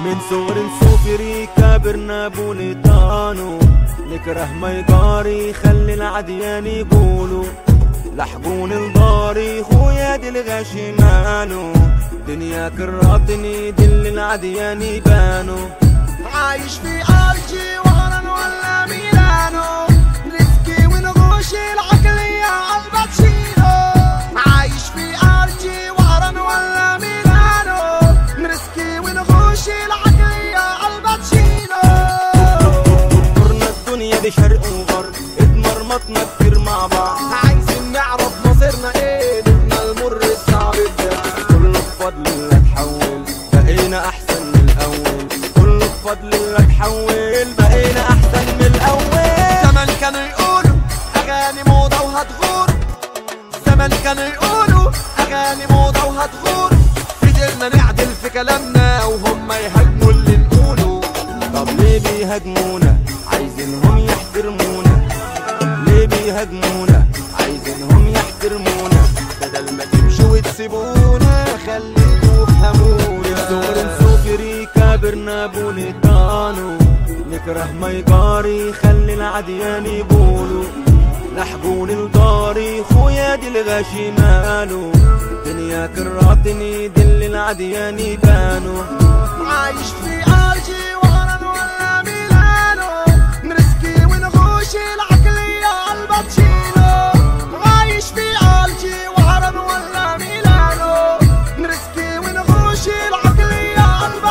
من صغر نسوفري كابرنا بوليطانو نكره ما يقاري خلي العديان يقولوا لحقون الضاري خويا دي الغاشي مالو دنيا كراتني دل العديان يبانو عايش في ارجي وهران ولا ميلانو ريسكي ونغوش العقلية الباتشينو عايش في ارجي وهران ولا ميلانو ريسكي ونغوش العقلية الباتشينو دورنا الدنيا دي شرق وغرب اتمرمطنا كتير مع بعض عايزين نعرف مصيرنا ايه نبنى المر الصعب ده كله بفضل الله تحول بقينا احسن من الاول كله بفضل الله تحول بقينا احسن من الاول زمان كانوا يقولوا اغاني موضة وهتغور زمان كانوا يقولوا اغاني موضة وهتغور قدرنا نعدل في كلامنا وهم يهاجموا اللي نقوله طب ليه بيهاجمونا عايزينهم يحترمونا ليه بيهاجمونا عايزينهم يحترمونا بدل ما تمشوا وتسيبونا خليكوا افهمونا صغر نسوفري كابرنا بوليطانو نكره ما يقاري خلي العديان يقولوا لحقون الضاري خويا دي الغاشي مالو دنيا كراتني دل العديان يبانو عايش في ارجي وهران ولا ميلانو نرسكي ونغوش العقلية الباتشينو عايش في ارجي وهران ولا ميلانو نرسكي ونغوش العقلية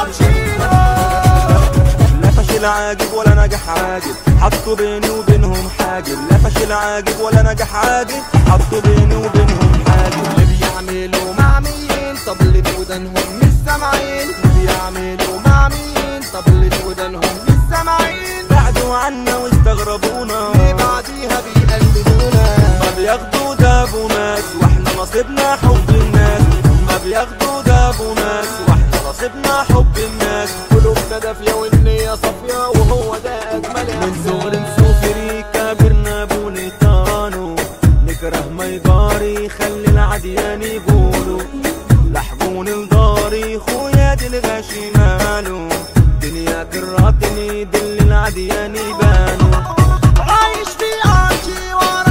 الباتشينو لا فشل عاجب ولا نجح عاجب حطوا بيني وبينهم حاجب لا فشل عاجب ولا نجح عاجب حطوا بيني وبينهم حاجب اللي بيعملوا مع مين طب اللي في ودانهم مش سامعين اللي بيعملوا مع مين طب اللي في ودانهم مش سامعين بعدوا عنا واستغربونا ليه بعديها بيقلدونا ما بياخدوا ده ابو ناس واحنا نصيبنا حب الناس ما بياخدوا ده ابو ناس واحنا نصيبنا حب الناس قلوبنا دافية والنية صافية وهو ده أجمل من صغر إحساس نسوفري كابرنا بوليطانو نكره ما يقاري خلي العديان يقولوا لحقون الضاري خويا دي الغاشي مالو دنيا كراتني دل العديان يبانو عايش في عرشي ورا